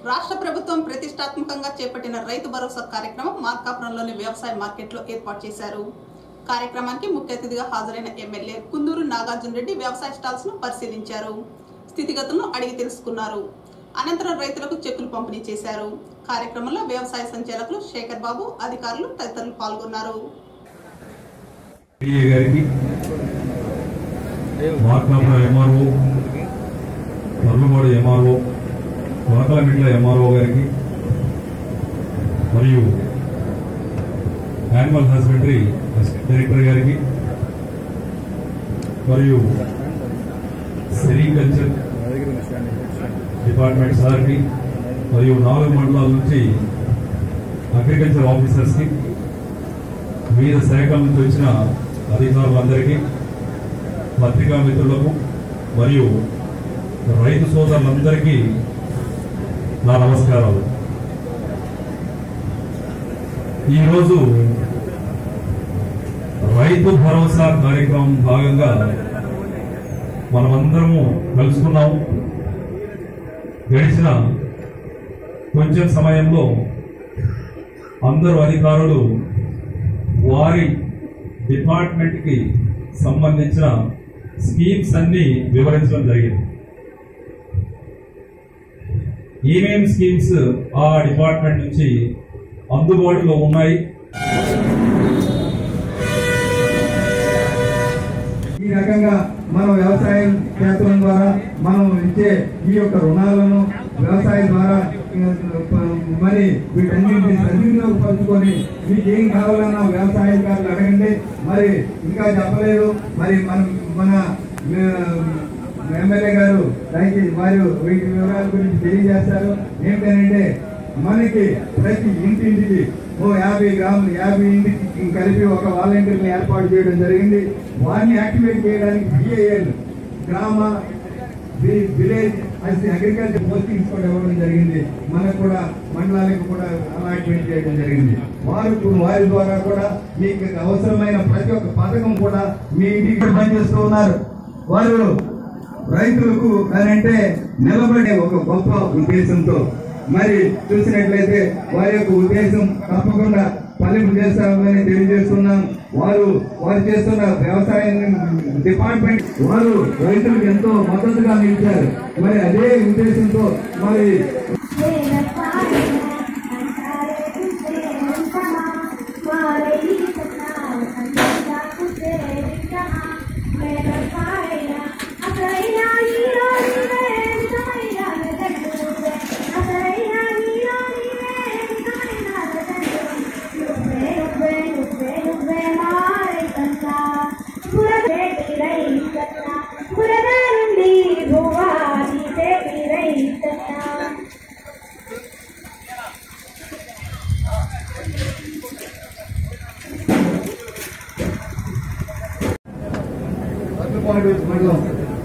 రాష్ట్ర ప్రభుత్వం ప్రతిష్టాత్మకంగా చేపట్టిన రైతు భరోసా కార్యక్రమం మార్కాపురంలోని వ్యవసాయ మార్కెట్లో ఏర్పాటు చేశారు కార్యక్రమానికి ముఖ్య అతిథిగా హాజరైన ఎమ్మెల్యే కుందూరు నాగార్జున రెడ్డి వ్యవసాయ స్టాల్స్ ను పరిశీలించారు స్థితిగతులను అడిగి తెలుసుకున్నారు అనంతరం రైతులకు చెక్కులు పంపిణీ చేశారు కార్యక్రమంలో వ్యవసాయ సంచాలకులు శేఖర్ బాబు అధికారులు తదితరులు పాల్గొన్నారు పిఏ గారికి Markapuram MRO Parlamudi MRO Konakalamitla MRO గారికి మరియు యానిమల్ హస్బెండరీ అసిస్టెంట్ డైరెక్టర్ గారికి మరియు సెరికల్చర్ డిపార్ట్మెంట్ సార్కి మరియు నాలుగు మండలాల నుంచి అగ్రికల్చర్ ఆఫీసర్స్కి వివిధ శాఖల నుంచి వచ్చిన అధికారులందరికీ పత్రికా మిత్రులకు మరియు రైతు సోదరులందరికీ నా నమస్కారాలు ఈరోజు రైతు భరోసా కార్యక్రమం భాగంగా మనమందరము కలుసుకున్నాము గడిచిన కొంచెం సమయంలో అందరూ అధికారులు వారి డిపార్ట్మెంట్ కి సంబంధించిన స్కీమ్స్ అన్ని వివరించడం జరిగింది ఏమేం స్కీమ్స్ ఆ డిపార్ట్మెంట్ నుంచి అందుబాటులో ఉన్నాయి ఈ రకంగా మనం వ్యవసాయ క్షేత్రం ద్వారా మనం ఇచ్చే ఈ యొక్క రుణాలను వ్యవసాయం ద్వారా ఆ, మరి వీటన్నింటిని సద్వినియోగపరుచుకొని మీకు ఏం కావాలన్నా వ్యవసాయకారులు అడగండి మరి ఇంకా చెప్పలేదు మరి మన మన ఆ, ఎమ్మెల్యే గారు దయచేసి వారు వీటి వివరాల గురించి తెలియజేస్తారు ఏంటంటే మనకి ప్రతి ఇంటింటికి ఓ యాభై గ్రాములు యాభై ఇంటికి కలిపి ఒక వాలంటీర్ని ఏర్పాటు చేయడం జరిగింది వారిని యాక్టివేట్ చేయడానికి బిఏఎల్ గ్రామ వి- విలేజ్ అసి అగ్రికల్చర్ పోస్టింగ్స్ కూడా ఇవ్వడం జరిగింది మనకు కూడా మండలాలకు కూడా అలాట్మెంట్ చేయడం జరిగింది వారు ఇప్పుడు వారి ద్వారా కూడా మీకు అవసరమైన ప్రతి ఒక్క పథకం కూడా మీ ఇంటికి కూడా పనిచేస్తూ ఉన్నారు వారు రైతులకు అని అంటే నిలబడే ఒక గొప్ప ఉద్దేశంతో మరి చూసినట్లయితే వారి యొక్క ఉద్దేశం తప్పకుండా ఫలింపు చేస్తామని తెలియజేస్తున్నాం వారు వారు చేస్తున్న వ్యవసాయ డిపార్ట్మెంట్ వారు రైతులకు ఎంతో మద్దతుగా నిలిచారు మరి అదే ఉద్దేశంతో మరి నుండి భువాని రైతన్నా పట్టుపాడు మండలం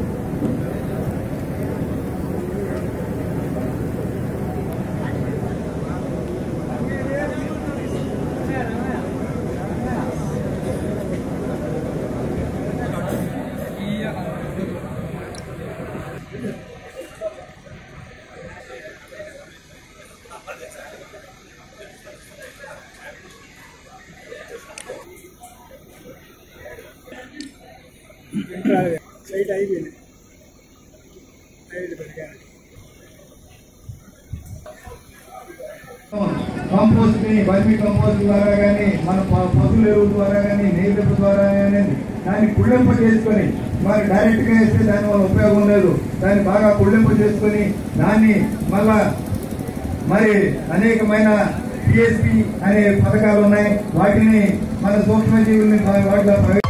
కంపోస్ట్ ని వర్మి కంపోస్ట్ ద్వారా కానీ మన ప- పశువుల ఎరువు ద్వారా కానీ నీళ్ళ ద్వారా కానీ దాన్ని కుళ్ళింప చేసుకొని మరి డైరెక్ట్ గా వేస్తే దాని వల్ల ఉపయోగం లేదు దాన్ని బాగా కుళ్ళింప చేసుకొని దాన్ని మళ్ళా మరి అనేకమైన పిఎస్పి అనే పథకాలు ఉన్నాయి వాటిని మన సూక్ష్మజీవుల్ని వాటిలో ప్రవేశ